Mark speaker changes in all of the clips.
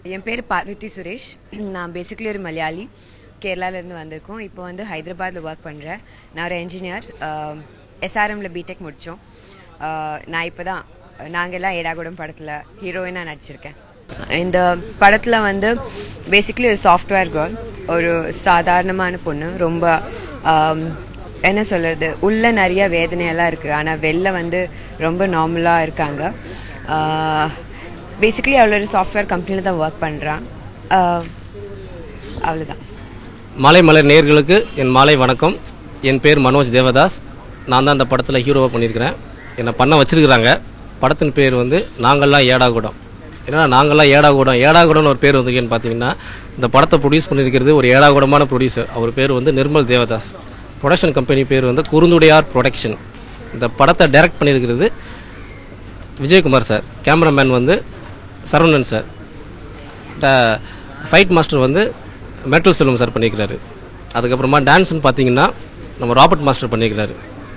Speaker 1: என் பேர் பார்வதி சுரேஷ் நான் பேசிக்கலி ஒரு மலையாளி கேரளாலேருந்து வந்திருக்கோம் இப்போ வந்து ஹைதராபாத்தில் ஒர்க் பண்ணுறேன் நான் ஒரு என்ஜினியர் எஸ்ஆர்எம்ல பிடெக் முடித்தோம் நான் இப்போ தான் நாங்கெல்லாம் ஏடாகுடம் படத்தில் ஹீரோயினாக நடிச்சிருக்கேன் இந்த படத்தில் வந்து பேசிக்கலி ஒரு சாஃப்ட்வேர் கேர்ள் ஒரு சாதாரணமான பொண்ணு ரொம்ப ஆம், என்ன சொல்றது உள்ள நிறைய வேதனையெல்லாம் இருக்கு ஆனா வெளில வந்து ரொம்ப நார்மலா இருக்காங்க பேசிக்கலி அவள ஒரு சாஃப்ட்வேர் கம்பெனில தான் ஒர்க் பண்றான் ஆஹ் அவ்வளவுதான்
Speaker 2: மாலை மலர் நேயர்களுக்கு என் மாலை வணக்கம் என் பேர் மனோஜ் தேவதாஸ் நான் தான் அந்த படத்தில் ஹீரோவாக பண்ணியிருக்கிறேன் என்னை பண்ண வச்சிருக்கிறாங்க படத்தின் பேர் வந்து நாங்கள்லாம் ஏடாகுடம் ஏன்னா நாங்கள்லாம் ஏடாகுடம் ஏடாகுடம்னு ஒரு பேர் வந்திருக்கேன்னு பார்த்தீங்கன்னா இந்த படத்தை ப்ரொடியூஸ் பண்ணியிருக்கிறது ஒரு ஏடாகுடமான ப்ரொடியூசர் அவர் பேர் வந்து நிர்மல் தேவதாஸ் ப்ரொடக்ஷன் கம்பெனி பேர் வந்து குறுந்துடையார் ப்ரொடக்ஷன் இந்த படத்தை டைரக்ட் பண்ணியிருக்கிறது விஜயகுமார் சார் கேமராமேன் வந்து சரவணன் சார் ஃபைட் மாஸ்டர் வந்து மெட்ரோ செல்வம் சார் பண்ணியிருக்கிறாரு அதுக்கப்புறமா டான்ஸ்னு பார்த்தீங்கன்னா நம்ம ராபர்ட் மாஸ்டர் பண்ணியிருக்கிறாரு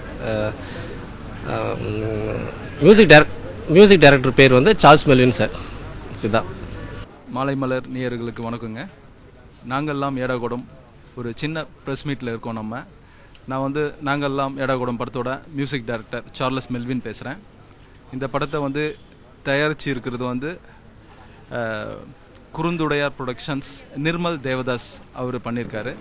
Speaker 2: மியூசிக் டைரக்ட் மியூசிக் டைரக்டர் பேர் வந்து சார்ல்ஸ் மெல்வின் சார் சிதா
Speaker 3: மாலை மலர் நேயர்களுக்கு வணக்கங்க நாங்கள்லாம் ஏடாகுடம் ஒரு சின்ன ப்ரெஸ் மீட்டில் இருக்கோம் நம்ம நான் வந்து நாங்கள்லாம் ஏடாகுடம் படத்தோட மியூசிக் டைரக்டர் சார்லஸ் மெல்வின் பேசுகிறேன் இந்த படத்தை வந்து தயாரித்து இருக்கிறது வந்து அஹ், குறுந்துடையார் ப்ரொடக்ஷன்ஸ் நிர்மல் தேவதாஸ் அவர் பண்ணியிருக்காரு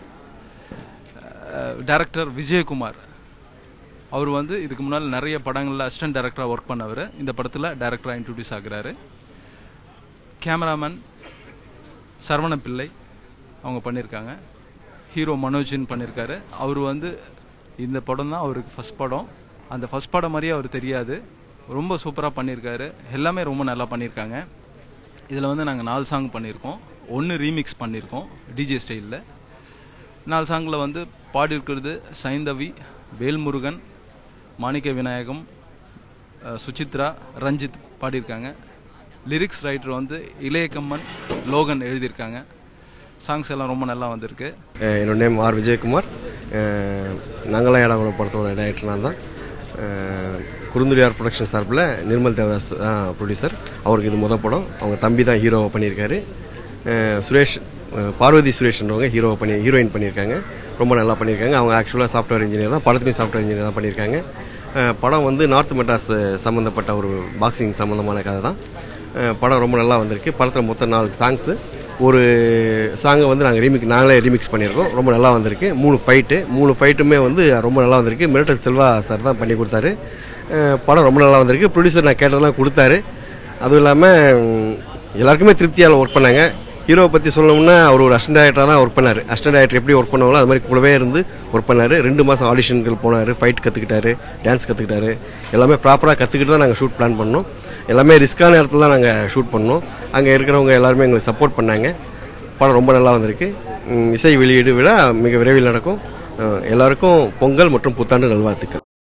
Speaker 3: டைரக்டர் விஜயகுமார் அவர் வந்து இதுக்கு முன்னால் நிறைய படங்களில் அசிஸ்டன்ட் டைரக்டராக ஒர்க் பண்ணவர் இந்த படத்தில் டைரக்டராக இன்ட்ரடியூஸ் ஆகுறாரு கேமராமேன் சரவண பிள்ளை அவங்க பண்ணியிருக்காங்க ஹீரோ மனோஜின் பண்ணியிருக்காரு அவர் வந்து இந்த படம் தான் அவருக்கு ஃபர்ஸ்ட் படம் அந்த ஃபர்ஸ்ட் படம் மாதிரியே அவர் தெரியாது ரொம்ப சூப்பராக பண்ணியிருக்காரு எல்லாமே ரொம்ப நல்லா பண்ணியிருக்காங்க இதில் வந்து நாங்கள் நாலு சாங் பண்ணியிருக்கோம் ஒன்று ரீமிக்ஸ் பண்ணியிருக்கோம் டிஜே ஸ்டைலில் நாலு சாங்கில் வந்து பாடியிருக்கிறது சைந்தவி வேல்முருகன் மாணிக்க விநாயகம் அஹ், சுசித்ரா ரஞ்சித் பாடியிருக்காங்க லிரிக்ஸ் ரைட்டர் வந்து இளையக்கம்மன் லோகன் எழுதியிருக்காங்க சாங்ஸ் எல்லாம் ரொம்ப நல்லா வந்திருக்கு
Speaker 4: அஹ் என்னோட நேம் ஆர் விஜயகுமார் அஹ் நாங்களாம் ஏடாகுடம் படத்தோட டைரக்டர் நான் தான் அஹ் குறுந்துடியார் ப்ரொடக்ஷன் சார்பில் நிர்மல் தேவதாஸ் தான் ப்ரொடியூசர் அவருக்கு இது முத படம் அவங்க தம்பி தான் ஹீரோவை பண்ணியிருக்காரு அஹ் சுரேஷ் அஹ் பார்வதி சுரேஷ்ன்றவங்க ஹீரோவை பண்ணி ஹீரோயின் பண்ணியிருக்காங்க ரொம்ப நல்லா பண்ணியிருக்காங்க அவங்க ஆக்சுவலாக சாஃப்ட்வேர் இன்ஜினியர் தான் படத்துலையும் சாஃப்ட்வேர் இன்ஜினியர் தான் பண்ணியிருக்காங்க அஹ் படம் வந்து நார்த் மெட்ராஸ் சம்மந்தப்பட்ட ஒரு பாக்ஸிங் சம்மந்தமான கதை தான் அஹ் படம் ரொம்ப நல்லா வந்திருக்கு படத்தில் மொத்தம் நாலு சாங்ஸு ஒரு சாங்கை வந்து நாங்கள் ரீமிக் நாங்களே ரீமிக்ஸ் பண்ணியிருக்கோம் ரொம்ப நல்லா வந்திருக்கு மூணு ஃபைட்டு மூணு ஃபைட்டுமே வந்து ரொம்ப நல்லா வந்திருக்கு மிரட்டல் செல்வா சார் தான் பண்ணி கொடுத்தாரு அஹ் படம் ரொம்ப நல்லா வந்திருக்கு ப்ரொடியூசர் நான் கேட்டதெல்லாம் கொடுத்தாரு அதுவும் இல்லாமல் எல்லாருக்குமே திருப்தியால் ஒர்க் பண்ணாங்க ஹீரோவை பற்றி சொல்லணும்னா அவர் ஒரு அசிஸ்டன்ட் டைரக்டராக தான் ஒர்க் பண்ணார் அசிஸ்டன்ட் டைரக்டர் எப்படி ஒர்க் பண்ணுவாங்களோ அது மாதிரி கூடவே இருந்து ஒர்க் பண்ணார் ரெண்டு மாதம் ஆடிஷன்கள் போனார் ஃபைட் கற்றுக்கிட்டாரு டான்ஸ் கற்றுக்கிட்டாரு எல்லாமே ப்ராப்பராக கற்றுக்கிட்டு தான் நாங்கள் ஷூட் பிளான் பண்ணோம் எல்லாமே ரிஸ்க்கான இடத்துல தான் நாங்கள் ஷூட் பண்ணோம் அங்கே இருக்கிறவங்க எல்லாருமே எங்களுக்கு சப்போர்ட் பண்ணாங்க படம் ரொம்ப நல்லா வந்திருக்கு உம், இசை வெளியீடு விழா மிக விரைவில் நடக்கும் அஹ், எல்லாருக்கும் பொங்கல் மற்றும் புத்தாண்டு நல்வாழ்த்துக்கள்